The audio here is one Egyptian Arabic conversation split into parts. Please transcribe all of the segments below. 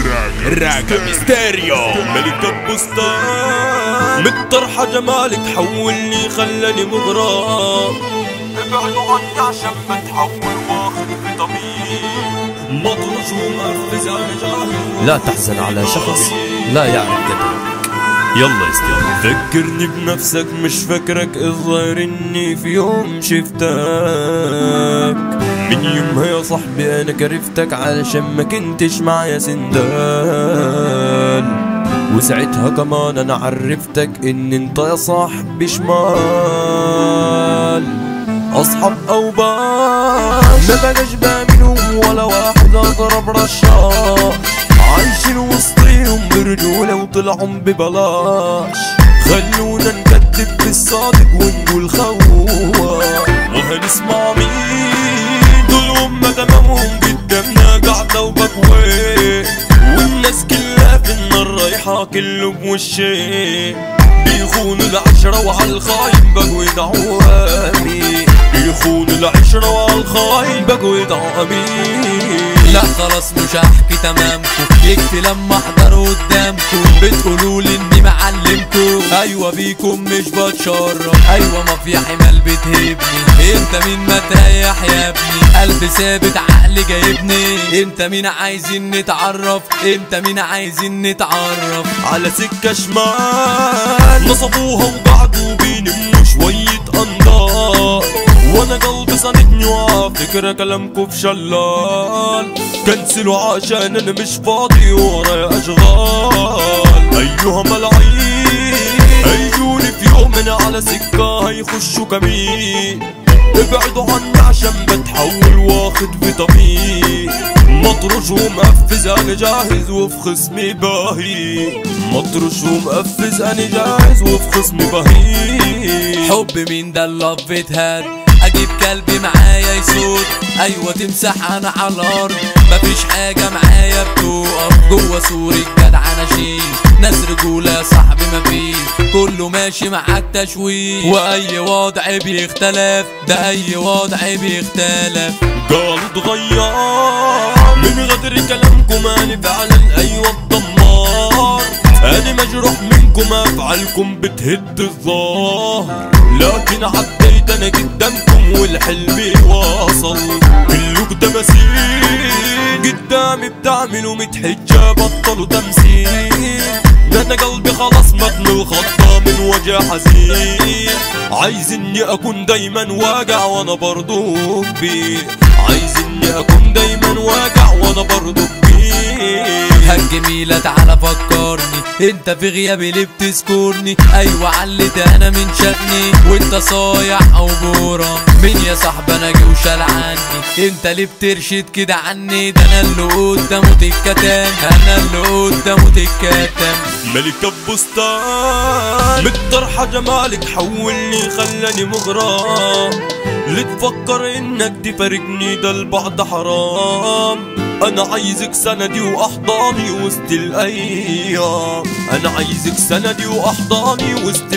راجع ميستيريو ملك البستان متطرحة جمالك حولني خلاني مغرام ابعدوا عني عشان ما تحول واخد فيتامين مطرش ومقفز على جاهل لا تحزن على شخص لا يعرف قدرك يلا استلم فكرني بنفسك مش فاكرك الظاهر اني في يوم شفتك من يومها يا صاحبي انا كرفتك علشان ما كنتش معايا سندال وساعتها كمان انا عرفتك ان انت يا صاحبي شمال اصحاب او باش ما بقاش بامنهم ولا واحد اضرب رشاش عايشين وسطيهم برجولة وطلعوا ببلاش خلونا نكذب بالصادق ونقول خوان وهنسمع مين دول هم تمامهم قدامنا قاعدة وبكوين والناس كلها في النار رايحة كله بوشين بيخونوا العشرة وعلى الخاين بقوا يدعوا امين بيخونوا العشرة وعلى الخاين بقوا يدعوا امين لا خلاص مش هحكي تمامكم يكفي لما احضر قدامكم بتقولوا لي اني معلمكم ايوه بيكم مش بتشرف ايوه ما في حمال بتهبني انت مين ما تريح يا ابني قلب ثابت عقل جايبني انت مين عايزين نتعرف انت مين عايزين نتعرف على سكة شمال نصبوها وقعدوا بينموا شوية أنضار وانا قلبي صانتني وعافكرة كلامكم في شلال كنسلوا عشان انا مش فاضي ورايا اشغال ايها ملاعين هيجوني في يوم من على سكة هيخشوا كمين ابعدوا عني عشان بتحول واخد فيتامين مطرش ومقفز انا جاهز وفي خصمي باهي مطرش ومقفز انا جاهز وفي خصمي باهي حب مين ده اللي بيتهد اجيب كلبي معايا يسود ايوه تمسح انا على الارض مفيش حاجه معايا بتقف جوه سور الجدع نشيل ناس رجوله يا صاحبي مفيش كله ماشي معاك تشويش واي وضع بيختلف ده اي وضع بيختلف قالوا اتغير من غدر كلامكم انا فعلا ايوه الدمار انا مجروح منكم افعالكم بتهد الظهر لكن عديت انا قدامكم والحلم واصل كلك تماثيل قدامي بتعملوا متحجة بطلوا تمثيل ده انا قلبي خلاص متن الخطة من وجع حزين عايز اني اكون دايما واقع وانا برضو كبير عايز اني اكون دايما واقع وانا برضو كبير هالجميلة تعالى فكرني انت في غيابي ليه بتذكرني ايوه علت انا من شأني وانت صايع او بورا مين يا صاحبي انا جه وشال عني انت ليه بترشد كده عني ده انا اللي قدامه تتكتم انا اللي قدامه تتكتم ملك البستان متطرحة جمالك حولني خلاني مغرام ليه تفكر انك تفارقني ده البعد حرام انا عايزك سندي واحضاني وسط الايام انا عايزك سندي واحضاني وسط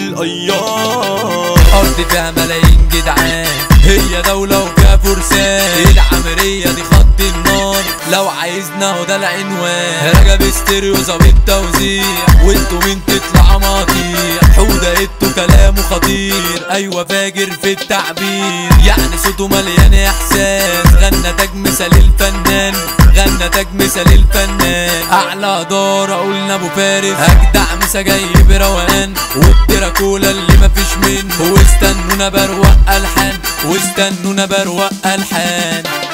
الايام ارض فيها ملايين جدعان هي دولة وفيها فرسان العمرية دي خط النار لو عايزنا هو ده العنوان رجب استيريو ظابط توزيع وانتوا مين تطلع مطيع حودة انتوا كلامه خطير ايوه فاجر في التعبير يعني صوته مليان احساس غنى تاج مثال الفنان غنى تاج مثال الفنان اعلى دار قلنا ابو فارس اجدع مسا جاي بروقان والتراكولا اللي مفيش منه واستنونا بروق الحان واستنونا بروق الحان